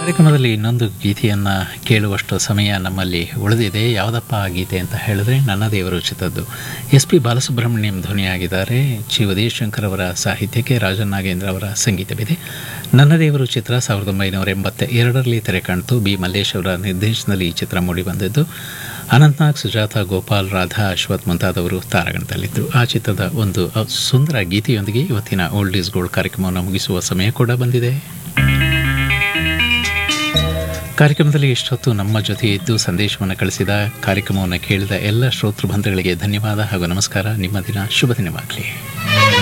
ಕಾರ್ಯಕ್ರಮದಲ್ಲಿ ಇನ್ನೊಂದು ಗೀತೆಯನ್ನು ಕೇಳುವಷ್ಟು ಸಮಯ ನಮ್ಮಲ್ಲಿ ಉಳಿದಿದೆ ಯಾವುದಪ್ಪ ಆ ಗೀತೆ ಅಂತ ಹೇಳಿದ್ರೆ ನನ್ನ ದೇವರು ಚಿತ್ರದ್ದು ಎಸ್ ಪಿ ಬಾಲಸುಬ್ರಹ್ಮಣ್ಯಂ ಧ್ವನಿಯಾಗಿದ್ದಾರೆ ಚಿ ಉದಯಶಂಕರ್ ಅವರ ಸಾಹಿತ್ಯಕ್ಕೆ ರಾಜನ್ ನಾಗೇಂದ್ರ ಅವರ ಸಂಗೀತವಿದೆ ನನ್ನ ದೇವರು ಚಿತ್ರ ಸಾವಿರದ ಒಂಬೈನೂರ ಎಂಬತ್ತ ಎರಡರಲ್ಲಿ ತೆರೆ ಕಾಣ್ತು ಬಿ ಮಲ್ಲೇಶ್ ಅವರ ನಿರ್ದೇಶನದಲ್ಲಿ ಈ ಚಿತ್ರ ಮೂಡಿಬಂದಿದ್ದು ಅನಂತನಾಗ್ ಸುಜಾತ ಗೋಪಾಲ್ ರಾಧಾ ಅಶ್ವಥ್ ಮುಂತಾದವರು ತಾರಾಗಣದಲ್ಲಿದ್ದರು ಆ ಚಿತ್ರದ ಒಂದು ಅ- ಸುಂದರ ಗೀತೆಯೊಂದಿಗೆ ಇವತ್ತಿನ ಓಲ್ಡ್ ಈಸ್ ಗೋಲ್ಡ್ ಕಾರ್ಯಕ್ರಮವನ್ನು ಮುಗಿಸುವ ಸಮಯ ಕೂಡ ಬಂದಿದೆ ಕಾರ್ಯಕ್ರಮದಲ್ಲಿ ಇಷ್ಟೊತ್ತು ನಮ್ಮ ಜೊತೆ ಇದ್ದು ಸಂದೇಶವನ್ನು ಕಳಿಸಿದ ಕಾರ್ಯಕ್ರಮವನ್ನು ಕೇಳಿದ ಎಲ್ಲ ಶ್ರೋತೃ ಬಂಧುಗಳಿಗೆ ಧನ್ಯವಾದ ಹಾಗೂ ನಮಸ್ಕಾರ ನಿಮ್ಮ ದಿನ ಶುಭ ದಿನವಾಗಲಿ